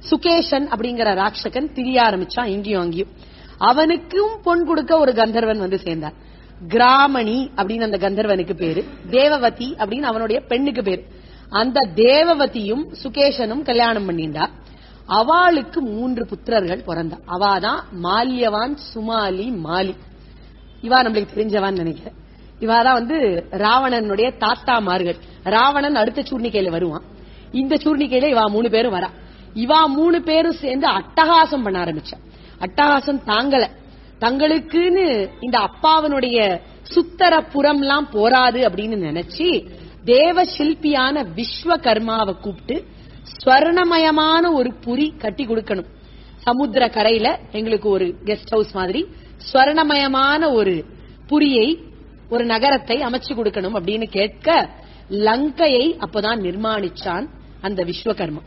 சுகேஷன் அப்படிங்கிற ராட்சகன் திரிய ஆரம்பிச்சான் இங்கேயும் அங்கேயும் அவனுக்கும் பொன் கொடுக்க ஒரு கந்தர்வன் வந்து சேர்ந்தார் கிராமணி அப்படின்னு அந்த கந்தர்வனுக்கு பேரு தேவவதி அப்படின்னு அவனுடைய பெண்ணுக்கு பேரு அந்த தேவவதியும் சுகேஷனும் கல்யாணம் பண்ணிண்டா அவளுக்கு மூன்று புத்திரர்கள் பிறந்தா அவாதான் மால்யவான் சுமாலி மாலி இவா நம்மளுக்கு தெரிஞ்சவான்னு நினைக்கிறேன் இவாதான் வந்து ராவணனுடைய தாத்தாமார்கள் ராவணன் அடுத்த சூர்ணிக்கையில வருவான் இந்த சூர்ணிக்கையில இவா மூணு பேரும் வரா இவா மூணு பேரும் சேர்ந்து அட்டகாசம் பண்ண ஆரம்பிச்சா அட்டகாசம் தாங்கல தங்களுக்குன்னு இந்த அப்பாவனுடைய சுத்தர புறம்லாம் போராது அப்படின்னு நினைச்சு தேவ சிற்பியான விஸ்வகர்மாவை கூப்பிட்டு ஸ்வர்ணமயமான ஒரு புரி கட்டி கொடுக்கணும் சமுத்திர கரையில எங்களுக்கு ஒரு கெஸ்ட் ஹவுஸ் மாதிரி ஸ்வர்ணமயமான ஒரு புரியை ஒரு நகரத்தை அமைச்சு கொடுக்கணும் அப்படின்னு கேட்க லங்கையை அப்பதான் நிர்மாணிச்சான் அந்த விஸ்வகர்மா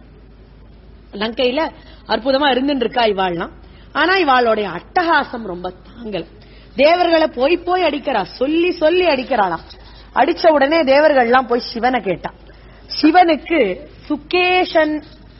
லங்கையில அற்புதமா இருந்துட்டு இருக்கா இவாள்லாம் ஆனா இவாளுடைய அட்டகாசம் ரொம்ப தாங்கல தேவர்களை போய் போய் அடிக்கிறா சொல்லி சொல்லி அடிக்கிறாளாம் அடிச்ச உடனே தேவர்கள்லாம் போய் சிவனை கேட்டா சிவனுக்கு சுகேஷன்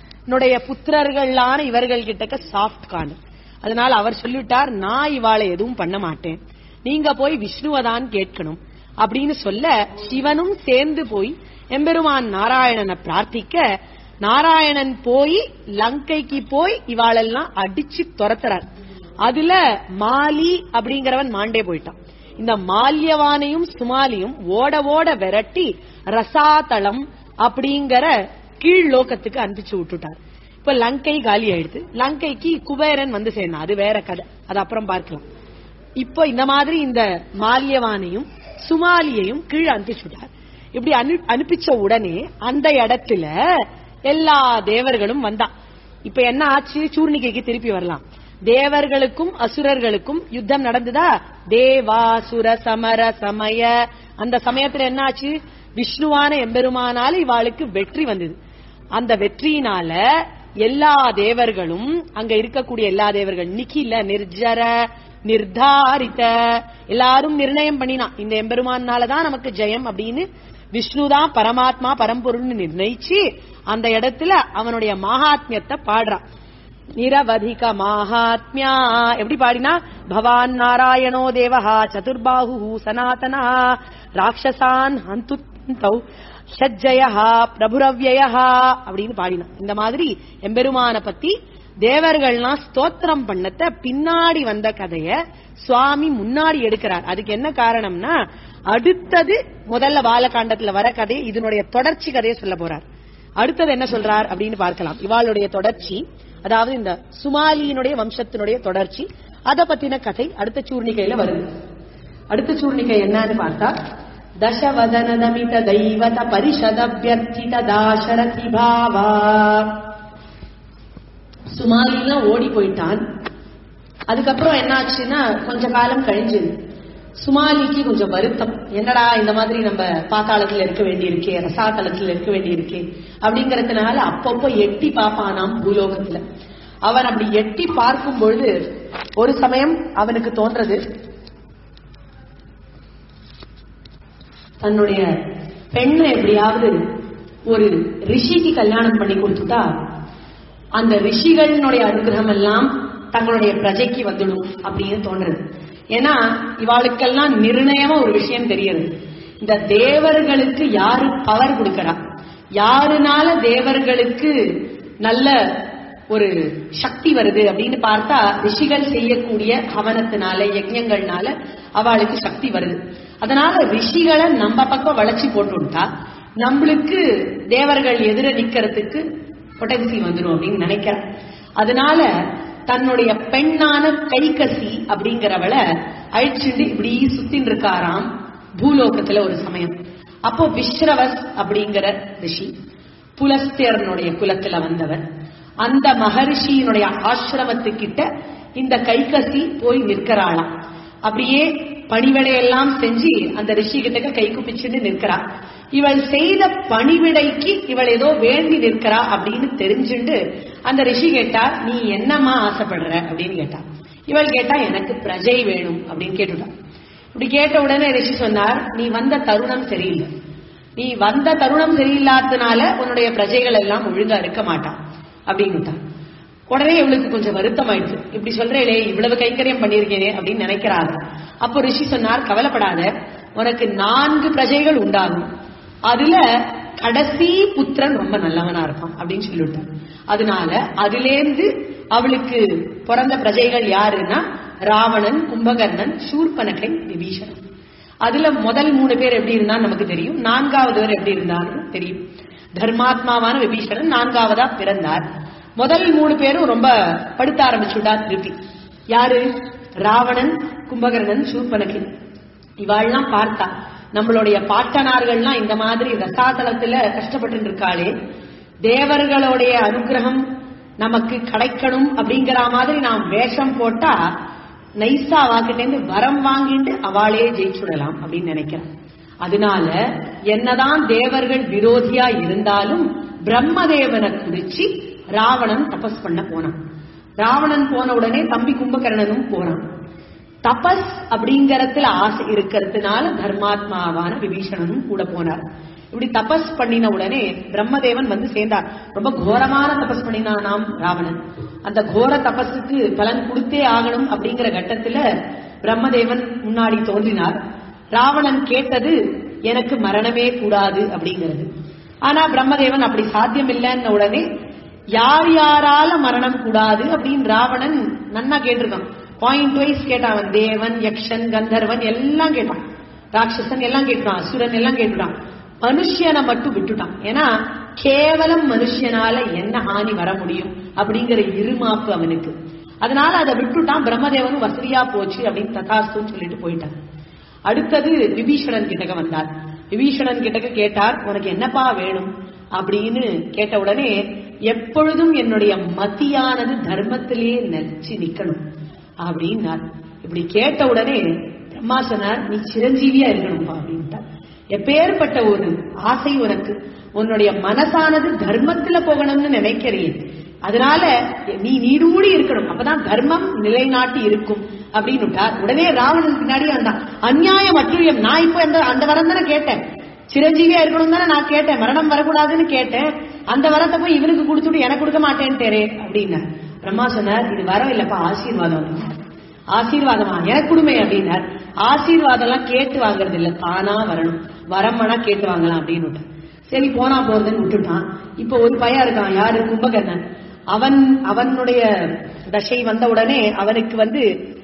புத்திரர்களான இவர்கள் கிட்டக்க சாஃப்ட் கார்னர் அதனால அவர் சொல்லிட்டார் நான் இவாளை எதுவும் பண்ண மாட்டேன் நீங்க போய் விஷ்ணுவதான் கேட்கணும் அப்படின்னு சொல்ல சிவனும் சேர்ந்து போய் எம்பெருமான் நாராயணனை பிரார்த்திக்க நாராயணன் போய் லங்கைக்கு போய் இவாளெல்லாம் அடிச்சு துரத்துறார் அதுல மாலி அப்படிங்கிறவன் மாண்டே போயிட்டான் இந்த மால்யவானையும் சுமாலியும் ஓட ஓட விரட்டி ரசாதளம் அப்படிங்கிற கீழ் லோகத்துக்கு அனுப்பிச்சு விட்டுட்டார் இப்ப லங்கை காலி ஆயிடுது லங்கைக்கு குபேரன் வந்து சேர்ந்தான் அது வேற கதை அது அப்புறம் பார்க்கலாம் இப்போ இந்த மாதிரி இந்த மால்யவானையும் சுமாலியையும் கீழே அனுப்பிச்சுட்டார் இப்படி அனு- அனுப்பிச்ச உடனே அந்த இடத்துல எல்லா தேவர்களும் வந்தா இப்ப என்ன ஆச்சு சூர்ணிகைக்கு திருப்பி வரலாம் தேவர்களுக்கும் அசுரர்களுக்கும் யுத்தம் நடந்ததா தேவாசுர சமர சமய அந்த சமயத்துல என்ன ஆச்சு விஷ்ணுவான எம்பெருமானால இவாளுக்கு வெற்றி வந்தது அந்த வெற்றியினால எல்லா தேவர்களும் அங்க இருக்கக்கூடிய எல்லா தேவர்கள் நிக்கில நிர்ஜர நிர்தாரித எல்லாரும் நிர்ணயம் பண்ணினா இந்த எம்பெருமானாலதான் நமக்கு ஜெயம் அப்படின்னு விஷ்ணுதான் பரமாத்மா பரம்பொருள்னு நிர்ணயிச்சு அந்த இடத்துல அவனுடைய மகாத்மியத்தை பாடுறான் நிரவதிக மாஹாத்மியா எப்படி பாடினா பவான் நாராயணோ தேவஹா சதுர்பாஹு சனாதனா ராட்சசான் ஹந்துத்தௌ ஷஜ்ஜயா பிரபுரவ்யயா அப்படின்னு பாடினான் இந்த மாதிரி எம்பெருமான பத்தி தேவர்கள்லாம் ஸ்தோத்திரம் பண்ணத்த பின்னாடி வந்த கதைய சுவாமி முன்னாடி எடுக்கிறார் அதுக்கு என்ன காரணம்னா அடுத்தது முதல்ல பாலகாண்டத்துல வர கதை இதனுடைய தொடர்ச்சி கதையை சொல்ல போறார் அடுத்தது என்ன சொல்றார் அப்படின்னு பார்க்கலாம் இவாளுடைய தொடர்ச்சி அதாவது இந்த சுமாலியினுடைய வம்சத்தினுடைய தொடர்ச்சி அத பத்தின கதை அடுத்த சூர்ணிகையில வருது அடுத்த சூர்ணிகை என்னன்னு பார்த்தா தசவதனதமித தெய்வத பரிஷதபியர்த்தித தாசரதி பாவா சுமாலிலாம் ஓடி போயிட்டான் அதுக்கப்புறம் என்னாச்சுன்னா கொஞ்ச காலம் கழிஞ்சது சுமாலிக்கு கொஞ்சம் வருத்தம் என்னடா இந்த மாதிரி நம்ம பாத்தாளத்துல இருக்க வேண்டியிருக்கே ரசாத்தளத்துல இருக்க வேண்டியிருக்கே அப்படிங்கறதுனால அப்பப்போ எட்டி பாப்பானாம் பூலோகத்துல அவன் அப்படி எட்டி பார்க்கும் பொழுது ஒரு சமயம் அவனுக்கு தோன்றது தன்னுடைய பெண்ணை எப்படியாவது ஒரு ரிஷிக்கு கல்யாணம் பண்ணி கொடுத்துட்டா அந்த ரிஷிகளினுடைய அனுகிரகம் எல்லாம் தங்களுடைய பிரஜைக்கு வந்துடும் அப்படின்னு தோன்றது ஏன்னா இவாளுக்கெல்லாம் நிர்ணயமா ஒரு விஷயம் தெரியுது இந்த தேவர்களுக்கு யாரு பவர் கொடுக்கறா யாருனால தேவர்களுக்கு நல்ல ஒரு சக்தி வருது அப்படின்னு பார்த்தா ரிஷிகள் செய்யக்கூடிய ஹவனத்தினால யஜ்யங்கள்னால அவளுக்கு சக்தி வருது அதனால ரிஷிகளை நம்ம பக்கம் வளைச்சி போட்டுட்டா நம்மளுக்கு தேவர்கள் எதிர நிக்கிறதுக்கு பொட்டன்சி வந்துடும் அப்படின்னு நினைக்கிறேன் அதனால தன்னுடைய பெண்ணான கைகசி அப்படிங்கிறவளை அழிச்சுட்டு இப்படி சுத்தின்னு இருக்காராம் பூலோகத்துல ஒரு சமயம் அப்போ விஸ்ரவஸ் அப்படிங்கிற ரிஷி புலஸ்தியரனுடைய குலத்துல வந்தவர் அந்த மகரிஷியினுடைய ஆசிரமத்துக்கிட்ட இந்த கைகசி போய் நிற்கிறாளாம் அப்படியே பணிவிடையெல்லாம் செஞ்சு அந்த ரிஷி கிட்டக்க கை குப்பிச்சுன்னு நிற்கிறா இவள் செய்த பணிவிடைக்கு இவள் ஏதோ வேண்டி நிற்கிறா அப்படின்னு தெரிஞ்சுண்டு அந்த ரிஷி கேட்டா நீ என்னம்மா ஆசைப்படுற அப்படின்னு கேட்டா இவள் கேட்டா எனக்கு பிரஜை வேணும் அப்படின்னு கேட்டுட்டா இப்படி கேட்ட உடனே ரிஷி சொன்னார் நீ வந்த தருணம் சரியில்லை நீ வந்த தருணம் சரியில்லாததுனால உன்னுடைய பிரஜைகள் எல்லாம் ஒழுங்கா இருக்க மாட்டான் அப்படின்னுட்டான் உடனே இவளுக்கு கொஞ்சம் வருத்தம் ஆயிடுச்சு இப்படி சொல்றேளே இவ்வளவு கைங்கரியம் பண்ணியிருக்கேனே அப்படின்னு நினைக்கிறாங்க அப்போ ரிஷி சொன்னார் கவலைப்படாத உனக்கு நான்கு பிரஜைகள் உண்டாகும் அதுல கடைசி புத்திரன் ரொம்ப நல்லவனா இருப்பான் அப்படின்னு சொல்லிவிட்டார் அதனால அதிலேந்து அவளுக்கு பிறந்த பிரஜைகள் யாருன்னா ராவணன் கும்பகர்ணன் சூர்பனகை விபீஷணன் அதுல முதல் மூணு பேர் எப்படி இருந்தான்னு நமக்கு தெரியும் நான்காவது பேர் எப்படி இருந்தான்னு தெரியும் தர்மாத்மாவான விபீஷணன் நான்காவதா பிறந்தார் முதல் மூணு பேரும் ரொம்ப படுத்த ஆரம்பிச்சுட்டா திருப்பி யாரு ராவணன் கும்பகர்ணன் சூர்பனகை இவாள்லாம் பார்த்தா நம்மளுடைய பாட்டனார்கள்லாம் இந்த மாதிரி ரசாதலத்துல கஷ்டப்பட்டு இருக்காளே தேவர்களுடைய அனுகிரகம் நமக்கு கிடைக்கணும் அப்படிங்கிற மாதிரி நாம் வேஷம் போட்டா நைசா வாக்கிட்டேந்து வரம் வாங்கிட்டு அவளே ஜெயிச்சுடலாம் அப்படின்னு நினைக்கிறேன் அதனால என்னதான் தேவர்கள் விரோதியா இருந்தாலும் பிரம்மதேவனை குறிச்சு ராவணன் தபஸ் பண்ண போனான் ராவணன் போன உடனே தம்பி கும்பகர்ணனும் போனான் தபஸ் அப்படிங்கறதுல ஆசை இருக்கிறதுனால தர்மாத்மாவான விபீஷணனும் கூட போனார் இப்படி தபஸ் பண்ணின உடனே பிரம்மதேவன் வந்து சேர்ந்தார் ரொம்ப கோரமான தபஸ் பண்ணினானாம் ராவணன் அந்த கோர தபஸுக்கு பலன் கொடுத்தே ஆகணும் அப்படிங்கிற கட்டத்துல பிரம்மதேவன் முன்னாடி தோன்றினார் ராவணன் கேட்டது எனக்கு மரணமே கூடாது அப்படிங்கிறது ஆனா பிரம்மதேவன் அப்படி சாத்தியம் இல்லைன்ன உடனே யார் யாரால மரணம் கூடாது அப்படின்னு ராவணன் நன்னா கேட்டிருக்கான் பாயிண்ட் வைஸ் கேட்டான் அவன் தேவன் யக்ஷன் கந்தர்வன் எல்லாம் கேட்டான் ராட்சசன் எல்லாம் கேட்டுட்டான் அசுரன் எல்லாம் கேட்டுட்டான் மனுஷனை மட்டும் விட்டுட்டான் ஏன்னா கேவலம் மனுஷனால என்ன ஹானி வர முடியும் அப்படிங்கிற இருமாப்பு அவனுக்கு அதனால அதை விட்டுட்டான் பிரம்மதேவனும் வசதியா போச்சு அப்படின்னு ததாஸ்துன்னு சொல்லிட்டு போயிட்டான் அடுத்தது விபீஷணன் கிட்டக்க வந்தார் விபீஷணன் கிட்டக்க கேட்டார் உனக்கு என்னப்பா வேணும் அப்படின்னு கேட்ட உடனே எப்பொழுதும் என்னுடைய மத்தியானது தர்மத்திலேயே நெச்சு நிக்கணும் அப்படின்னார் இப்படி கேட்ட உடனே பிரம்மா சொன்னார் நீ சிரஞ்சீவியா இருக்கணும்பா அப்படின்ட்டார் எப்பேற்பட்ட ஒரு ஆசை உனக்கு உன்னுடைய மனசானது தர்மத்துல போகணும்னு நினைக்கிறீன் அதனால நீ நீடூடி இருக்கணும் அப்பதான் தர்மம் நிலைநாட்டி இருக்கும் அப்படின்னு உடனே ராவணன் பின்னாடி வந்தான் அநியாயம் அற்றுயம் நான் இப்ப அந்த அந்த வரம் தானே கேட்டேன் சிரஞ்சீவியா இருக்கணும் தானே நான் கேட்டேன் மரணம் வரக்கூடாதுன்னு கேட்டேன் அந்த வரத்தை போய் இவனுக்கு கொடுத்துட்டு எனக்கு கொடுக்க மாட்டேன்ட்டேரே அப்படின்னு பிரம்மா சொன்னார் இது வரம் இல்லப்பா ஆசீர்வாதம் அப்படின்னார். ஆசீர்வாதமா எனக்கு கொடுமை அப்படின்னார் ஆசீர்வாதம் எல்லாம் கேட்டு வாங்குறது இல்ல தானா வரணும் வரம்னா கேட்டு வாங்கலாம் அப்படின்னு சரி போனா போறதுன்னு விட்டுட்டான் இப்ப ஒரு பையன் இருக்கான் யாரு கும்பகர்ணன் அவன் அவனுடைய தசை வந்த உடனே அவனுக்கு வந்து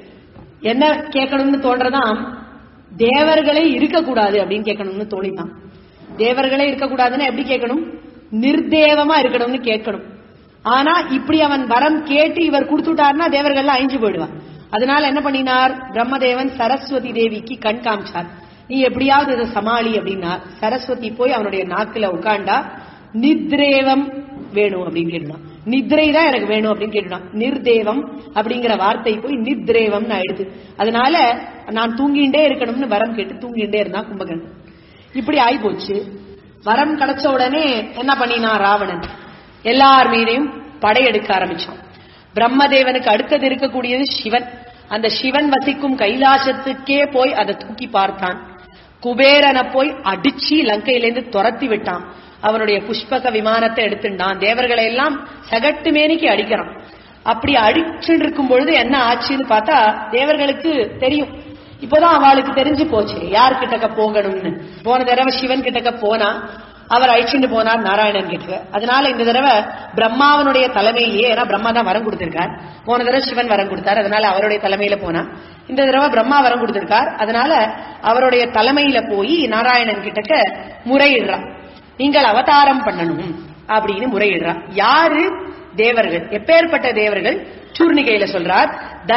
என்ன கேட்கணும்னு தோன்றதாம் தேவர்களே இருக்கக்கூடாது அப்படின்னு கேட்கணும்னு தோணித்தான் தேவர்களே இருக்கக்கூடாதுன்னு எப்படி கேட்கணும் நிர்தேவமா இருக்கணும்னு கேட்கணும் ஆனா இப்படி அவன் வரம் கேட்டு இவர் கொடுத்துட்டாருன்னா தேவர்கள்லாம் அழிஞ்சு போயிடுவான் அதனால என்ன பண்ணினார் பிரம்மதேவன் சரஸ்வதி தேவிக்கு கண் காமிச்சார் நீ எப்படியாவது இதை சமாளி அப்படின்னா சரஸ்வதி போய் அவனுடைய நாக்குல உட்காண்டா நித்ரேவம் வேணும் அப்படின்னு கேட்டுட்டான் நித்ரை தான் எனக்கு வேணும் அப்படின்னு கேட்டுட்டான் நிர்தேவம் அப்படிங்கிற வார்த்தை போய் நித்ரேவம்னு ஆயிடுது அதனால நான் தூங்கிண்டே இருக்கணும்னு வரம் கேட்டு தூங்கிண்டே இருந்தான் கும்பகர்ணன் இப்படி ஆயி போச்சு வரம் கிடைச்ச உடனே என்ன பண்ணினான் ராவணன் எல்லார் மீதையும் படையெடுக்க ஆரம்பிச்சான் பிரம்மதேவனுக்கு அடுத்தது இருக்கக்கூடியது சிவன் அந்த சிவன் வசிக்கும் கைலாசத்துக்கே போய் அதை தூக்கி பார்த்தான் குபேரனை போய் அடிச்சு லங்கையிலேருந்து துரத்தி விட்டான் அவனுடைய புஷ்பக விமானத்தை எடுத்துட்டான் தேவர்களை எல்லாம் சகட்டு மேனிக்கு அடிக்கிறான் அப்படி அடிச்சுட்டு இருக்கும் பொழுது என்ன ஆச்சுன்னு பார்த்தா தேவர்களுக்கு தெரியும் இப்போதான் அவளுக்கு தெரிஞ்சு போச்சு யார் கிட்டக்க போகணும்னு போன தடவை சிவன் கிட்டக்க போனா அவர் அழிச்சுட்டு போனார் நாராயணன் கிட்ட அதனால இந்த தடவை பிரம்மாவனுடைய தலைமையிலேயே ஏன்னா பிரம்மா தான் வரம் கொடுத்திருக்கார் போன தடவை சிவன் வரம் கொடுத்தார் அதனால அவருடைய தலைமையில போனா இந்த தடவை பிரம்மா வரம் கொடுத்திருக்கார் அதனால அவருடைய தலைமையில போய் நாராயணன் கிட்டக்க முறையிடுறான் நீங்கள் அவதாரம் பண்ணணும் அப்படின்னு முறையிடுறான் யாரு தேவர்கள் எப்பேற்பட்ட தேவர்கள் சூர்ணிகையில சொல்றார்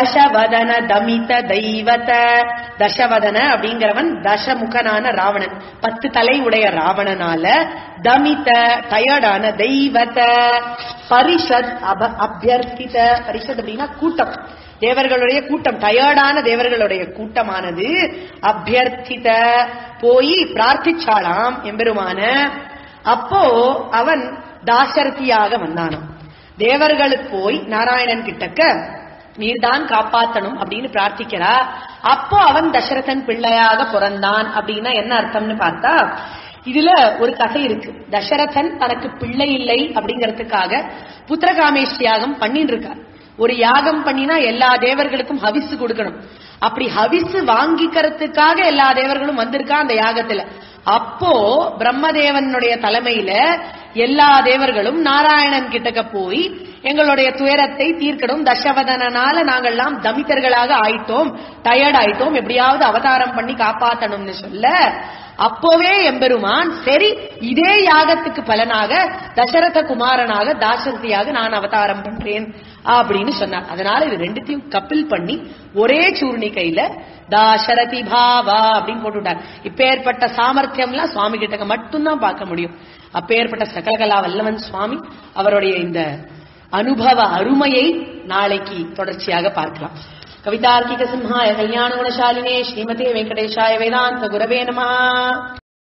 தசவதன தமித தெய்வத தசவதன அப்படிங்கிறவன் தசமுகனான ராவணன் பத்து தலை உடைய ராவணனால தமித டயர்டான தெய்வத பரிஷத் அப அபியர்த்தித பரிஷத் அப்படின்னா கூட்டம் தேவர்களுடைய கூட்டம் டயர்டான தேவர்களுடைய கூட்டமானது அபியர்த்தித போய் பிரார்த்திச்சாளாம் எம்பெருமான அப்போ அவன் தாசரதியாக வந்தானாம் தேவர்களுக்கு போய் நாராயணன் கிட்டக்க நீர்தான் காப்பாத்தணும் அப்படின்னு பிரார்த்திக்கிறா அப்போ அவன் தசரதன் பிள்ளையாக பிறந்தான் அப்படின்னா என்ன அர்த்தம்னு பார்த்தா இதுல ஒரு கதை இருக்கு தசரதன் தனக்கு பிள்ளை இல்லை அப்படிங்கறதுக்காக புத்திரகாமேஷ் யாகம் பண்ணிட்டு இருக்கார் ஒரு யாகம் பண்ணினா எல்லா தேவர்களுக்கும் ஹவிசு கொடுக்கணும் அப்படி ஹவிசு வாங்கிக்கிறதுக்காக எல்லா தேவர்களும் வந்திருக்கா அந்த யாகத்துல அப்போ பிரம்மதேவனுடைய தலைமையில எல்லா தேவர்களும் நாராயணன் கிட்டக்க போய் எங்களுடைய துயரத்தை தீர்க்கணும் தசவதனால நாங்கள்லாம் தமித்தர்களாக ஆயிட்டோம் டயர்ட் ஆயிட்டோம் எப்படியாவது அவதாரம் பண்ணி காப்பாத்தணும்னு சொல்ல அப்போவே எம்பெருமான் சரி இதே யாகத்துக்கு பலனாக தசரத குமாரனாக தாசரதியாக நான் அவதாரம் பண்றேன் அப்படின்னு சொன்னார் அதனால இது ரெண்டுத்தையும் கப்பில் பண்ணி ஒரே சூர்ணிக்கையில தாசரதி பாவா அப்படின்னு போட்டுவிட்டார் இப்பேற்பட்ட சாமர்த்தியம்லாம் சுவாமி கிட்டக்க மட்டும்தான் பார்க்க முடியும் அப்பேற்பட்ட சகலகலா வல்லவன் சுவாமி அவருடைய இந்த அனுபவ அருமையை நாளைக்கு தொடர்ச்சியாக பார்க்கலாம் கவிதார்க்கிக சிம்ஹாய கல்யாண குணசாலினே ஸ்ரீமதே வெங்கடேஷாய வேதாந்த குரவே நம